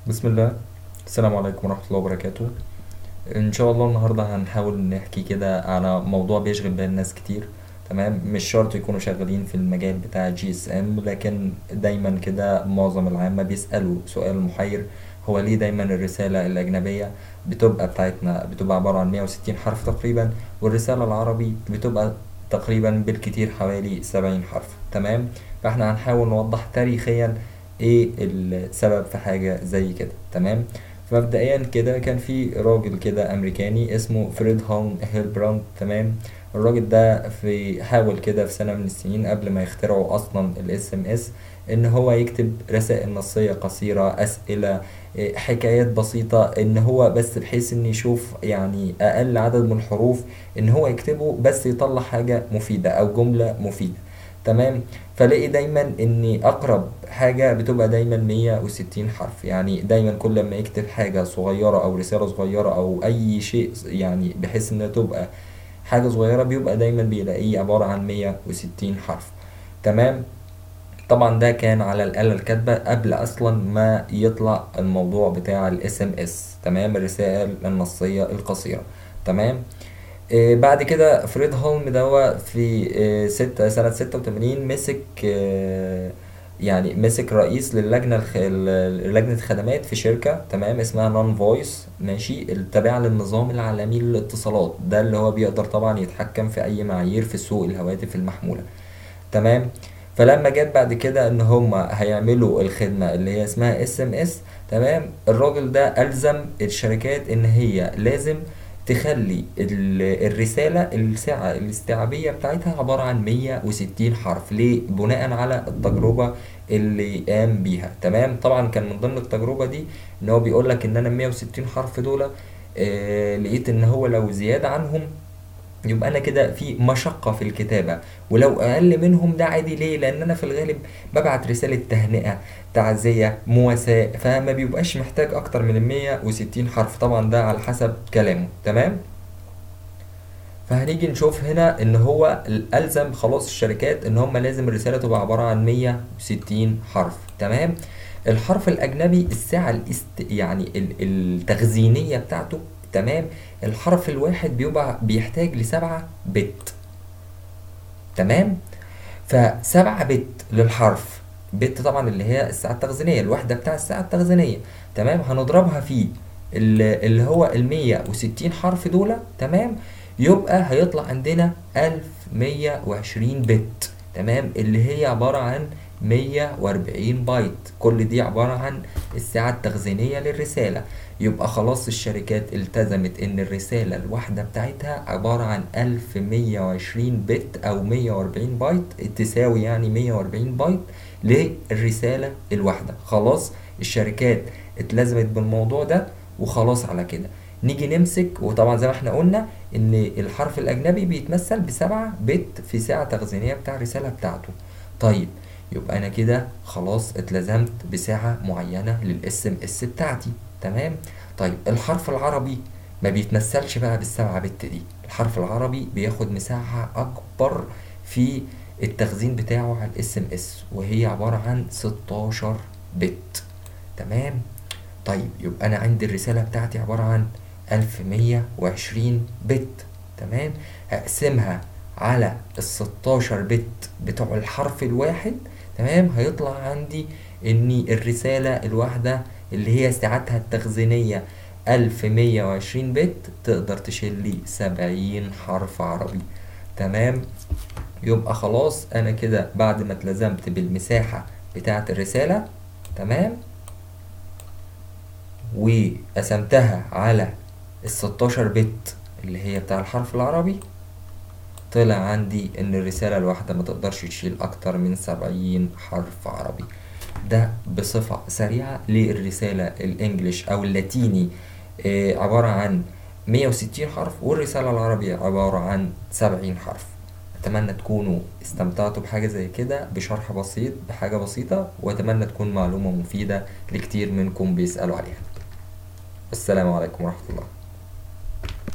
بسم الله السلام عليكم ورحمة الله وبركاته ان شاء الله النهاردة هنحاول نحكي كده على موضوع بيشغل بال ناس كتير تمام مش شرط يكونوا شغالين في المجال بتاع جي اس ام لكن دايما كده معظم العامة بيسألوا سؤال محير هو ليه دايما الرسالة الأجنبية بتبقى بتاعتنا بتبقى عبارة عن 160 حرف تقريبا والرسالة العربي بتبقى تقريبا بالكتير حوالي 70 حرف تمام فاحنا هنحاول نوضح تاريخيا ايه السبب في حاجة زي كده تمام فمبدئيا كده كان في راجل كده امريكاني اسمه فريد هون هيلبراند تمام الراجل ده في حاول كده في سنة من السنين قبل ما يخترعوا اصلا الاس ام اس ان هو يكتب رسائل نصية قصيرة اسئلة إيه، حكايات بسيطة ان هو بس بحيث ان يشوف يعني اقل عدد من الحروف ان هو يكتبه بس يطلع حاجة مفيدة او جملة مفيدة تمام فلاقي دايما ان اقرب حاجة بتبقى دايما 160 حرف يعني دايما كل ما يكتب حاجة صغيرة او رسالة صغيرة او اي شيء يعني بحيث انها تبقى حاجة صغيرة بيبقى دايما بيلاقيه عبارة عن 160 حرف تمام طبعا ده كان على الآلة الكاتبة قبل أصلا ما يطلع الموضوع بتاع الاس ام اس تمام الرسائل النصية القصيرة تمام آه، بعد كده فريد هولم دوا في آه، ستة سنة ستة وتمانين مسك آه، يعني مسك رئيس للجنة الخ... ال- لجنة خدمات في شركة تمام اسمها نون فويس ماشي التابعة للنظام العالمي للاتصالات ده اللي هو بيقدر طبعا يتحكم في أي معايير في سوق الهواتف المحمولة تمام فلما جت بعد كده ان هما هيعملوا الخدمة اللي هي اسمها اس ام اس تمام الراجل ده ألزم الشركات ان هي لازم تخلي ال- الرسالة الساعة الاستيعابية بتاعتها عبارة عن 160 حرف ليه؟ بناء على التجربة اللي قام بيها تمام طبعا كان من ضمن التجربة دي ان هو بيقول لك ان انا 160 حرف دول آه لقيت ان هو لو زيادة عنهم يبقى انا كده في مشقة في الكتابة ولو اقل منهم ده عادي ليه لان انا في الغالب ببعت رسالة تهنئة تعزية مواساة فما بيبقاش محتاج اكتر من 160 حرف طبعا ده على حسب كلامه تمام فهنيجي نشوف هنا ان هو الزم خلاص الشركات ان هم لازم الرسالة تبقى عبارة عن 160 حرف تمام الحرف الاجنبي الساعة الاست يعني ال- التخزينية بتاعته تمام الحرف الواحد بيبقى بيحتاج لسبعة بت تمام فسبعة بت للحرف بت طبعا اللي هي الساعة التخزينية الوحدة بتاع الساعة التخزينية تمام هنضربها في ال- اللي هو المية وستين حرف دول تمام يبقى هيطلع عندنا ألف مية وعشرين بت تمام اللي هي عبارة عن مية وأربعين بايت كل دي عبارة عن الساعة التخزينية للرسالة يبقى خلاص الشركات التزمت ان الرسالة الواحدة بتاعتها عبارة عن ألف مية وعشرين بت او مية وأربعين بايت تساوي يعني مية وأربعين بايت للرسالة الواحدة خلاص الشركات اتلزمت بالموضوع ده وخلاص على كده نيجي نمسك وطبعا زي ما احنا قلنا ان الحرف الاجنبي بيتمثل بسبعة بت في ساعة تخزينية بتاع الرسالة بتاعته طيب يبقى انا كده خلاص اتلزمت بساعة معينة للاس ام اس بتاعتي تمام طيب الحرف العربي ما بيتمثلش بقى بالسبعة بت دي الحرف العربي بياخد مساحة اكبر في التخزين بتاعه على الاس ام اس وهي عبارة عن 16 بت تمام طيب يبقى انا عندي الرسالة بتاعتي عبارة عن 1120 بت تمام هقسمها على ال 16 بت بتوع الحرف الواحد تمام هيطلع عندي ان الرسالة الواحدة اللي هي ساعتها التخزينية 1120 بت تقدر تشيل لي 70 حرف عربي تمام يبقى خلاص انا كده بعد ما اتلزمت بالمساحة بتاعة الرسالة تمام وقسمتها على ال 16 بت اللي هي بتاع الحرف العربي طلع عندي ان الرسالة الواحدة ما تقدرش تشيل اكتر من 70 حرف عربي ده بصفة سريعة للرسالة الانجليش او اللاتيني آه، عبارة عن 160 حرف والرسالة العربية عبارة عن 70 حرف أتمنى تكونوا استمتعتوا بحاجة زي كده بشرح بسيط بحاجة بسيطة وأتمنى تكون معلومة مفيدة لكتير منكم بيسألوا عليها السلام عليكم ورحمة الله